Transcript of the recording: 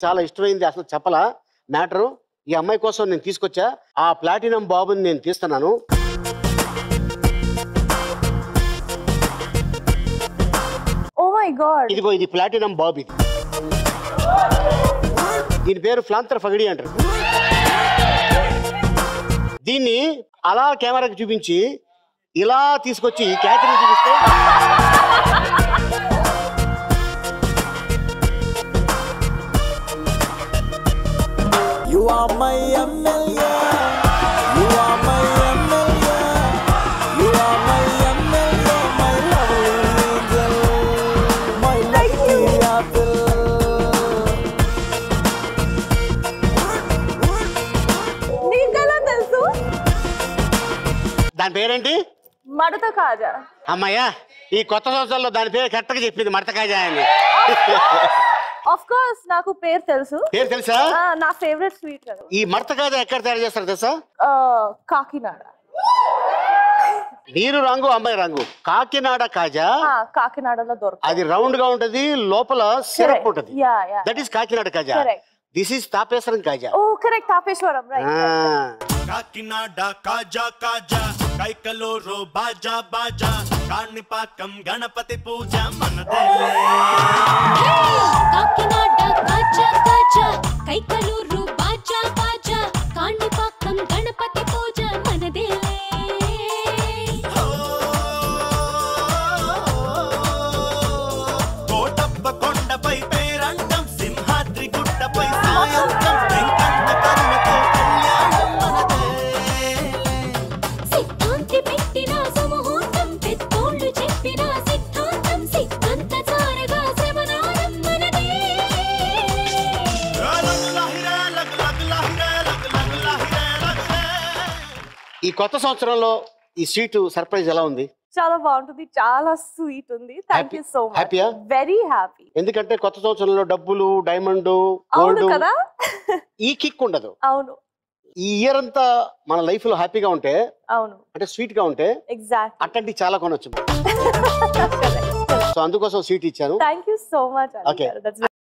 చాలా ఇష్టమైంది అసలు చెప్పలా మ్యాటరు ఈ అమ్మాయి కోసం నేను తీసుకొచ్చా ఆ ప్లాటినం బాబుని నేను తీస్తున్నాను ఓ మై గాడ్ ఇదిగో ఇది ప్లాటినం బాబు ఇది దీని పేరు ఫ్లాంతర్ ఫగడి అంటారు దీన్ని అలా కెమెరాకి చూపించి ఇలా తీసుకొచ్చి క్యాటరింగ్ చూపిస్తే You are my MLA. You are my MLA. You are my MLA. My lovely angel. My lucky apple. నీకెలా తెలుసు దాని పేరేంటి మడత కాజా అమ్మయ్యా ఈ కొత్త సంవత్సరంలో దాని పేరు కరెక్ట్గా చెప్పింది మడతకాజా అని ఆఫ్ కోర్స్ నాకు పేరు తెలుసు పేరు తెలుసా ఆ, నా ఫేవరెట్ స్వీట్ కదా ఈ మడతకాజా ఎక్కడ తయారు చేస్తారు తెలుసా ఆ, కాకినాడ నీరు రంగు అమ్మాయి రంగు కాకినాడ కాజా ఆ, కాకినాడలో దొరుకుతుంది అది రౌండ్ గా ఉంటది లోపల సిరప్ ఉంటది yeah yeah that is Kakinada kaja Correct. This is Tapeswaram kaja oh correct Tapeswaram right ఆ. కాకినాడ కాజా కాజా కైకలూరు బాజా బాజా కాణిపాకం గణపతి పూజ మనదేలే కాకినాడ కాచా కాచా కైకలూరు బాజా బాజా కాణిపాకం గణపతి పూజ మనదేలే కోటప్ప కొండపై పేరంటం సింహాద్రి గుట్టపై సాయంత్రం వెంకంట కర్మతో కళ్యాణం మనదేలే సిద్ధాంతి పెట్టిన సుముహూర్తం పెద్దోళ్ళు చెప్పిన సిద్ధాంతం సిద్ధాంత చారగా శ్రవణానం మనదే ఈ కొత్త సంవత్సరంలో ఈ స్వీట్ సర్ప్రైజ్ ఎలా ఉంది చాలా బాగుంటుంది చాలా స్వీట్ ఉంది thank Happy- you so much happy-ఆ? వెరీ హ్యాపీ ఎందుకంటే కొత్త సంవత్సరంలో డబ్బులు డైమండ్ అవును గోల్డ్ కదా ఈ కిక్ ఉండదు అవును ఈ ఇయర్ అంతా మన లైఫ్ లో హ్యాపీగా ఉంటే అవును అంటే స్వీట్ గా ఉంటే ఎగ్జాక్ట్ అట్లాంటివి చాలా కొనొచ్చు సో అందుకోసం స్వీట్ ఇచ్చాను thank you so much Okay. That's